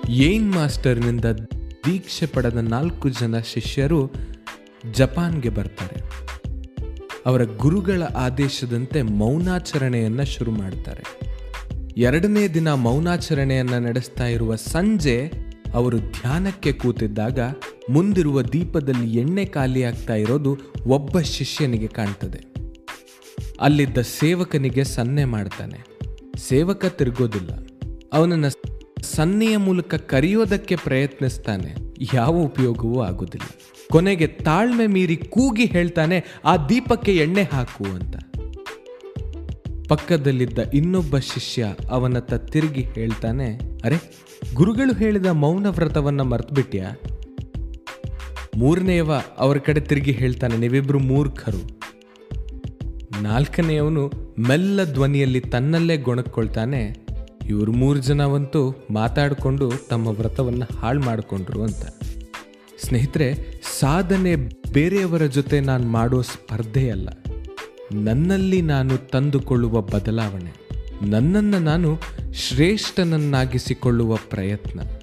ಯೇನ್ ಮಾಸ್ಟರ್ನಿಂದ ದೀಕ್ಷೆ ಪಡೆದ ನಾಲ್ಕು ಜನ ಶಿಷ್ಯರು ಜಪಾನ್ಗೆ ಬರ್ತಾರೆ ಅವರ ಗುರುಗಳ ಆದೇಶದಂತೆ ಮೌನಾಚರಣೆಯನ್ನ ಶುರು ಮಾಡ್ತಾರೆ ಎರಡನೇ ದಿನ ಮೌನಾಚರಣೆಯನ್ನ ನಡೆಸ್ತಾ ಇರುವ ಸಂಜೆ ಅವರು ಧ್ಯಾನಕ್ಕೆ ಕೂತಿದ್ದಾಗ ಮುಂದಿರುವ ದೀಪದಲ್ಲಿ ಎಣ್ಣೆ ಖಾಲಿಯಾಗ್ತಾ ಇರೋದು ಒಬ್ಬ ಶಿಷ್ಯನಿಗೆ ಕಾಣ್ತದೆ ಅಲ್ಲಿದ್ದ ಸೇವಕನಿಗೆ ಸನ್ನೆ ಮಾಡ್ತಾನೆ ಸೇವಕ ತಿರುಗೋದಿಲ್ಲ ಅವನನ್ನ ಸನ್ನೆಯ ಮೂಲಕ ಕರೆಯೋದಕ್ಕೆ ಪ್ರಯತ್ನಿಸ್ತಾನೆ ಯಾವ ಉಪಯೋಗವೂ ಆಗುದಿಲ್ಲ ಕೊನೆಗೆ ತಾಳ್ಮೆ ಮೀರಿ ಕೂಗಿ ಹೇಳ್ತಾನೆ ಆ ದೀಪಕ್ಕೆ ಎಣ್ಣೆ ಹಾಕು ಅಂತ ಪಕ್ಕದಲ್ಲಿದ್ದ ಇನ್ನೊಬ್ಬ ಶಿಷ್ಯ ಅವನತ್ತ ತಿರುಗಿ ಹೇಳ್ತಾನೆ ಅರೆ ಗುರುಗಳು ಹೇಳಿದ ಮೌನ ವ್ರತವನ್ನ ಮರ್ತ್ಬಿಟ್ಯಾ ಮೂರನೆಯವ ಅವರ ಕಡೆ ತಿರುಗಿ ಹೇಳ್ತಾನೆ ನೀವಿಬ್ರು ಮೂರ್ಖರು ನಾಲ್ಕನೆಯವನು ಮೆಲ್ಲ ಧ್ವನಿಯಲ್ಲಿ ತನ್ನಲ್ಲೇ ಗೊಣಕ್ಕೊಳ್ತಾನೆ ಇವರು ಮೂರು ಜನವಂತೂ ಮಾತಾಡಿಕೊಂಡು ತಮ್ಮ ವ್ರತವನ್ನು ಹಾಳು ಮಾಡಿಕೊಂಡ್ರು ಅಂತ ಸ್ನೇಹಿತರೆ ಸಾಧನೆ ಬೇರೆಯವರ ಜೊತೆ ನಾನು ಮಾಡೋ ಸ್ಪರ್ಧೆಯಲ್ಲ ನನ್ನಲ್ಲಿ ನಾನು ತಂದುಕೊಳ್ಳುವ ಬದಲಾವಣೆ ನನ್ನನ್ನು ನಾನು ಶ್ರೇಷ್ಠನನ್ನಾಗಿಸಿಕೊಳ್ಳುವ ಪ್ರಯತ್ನ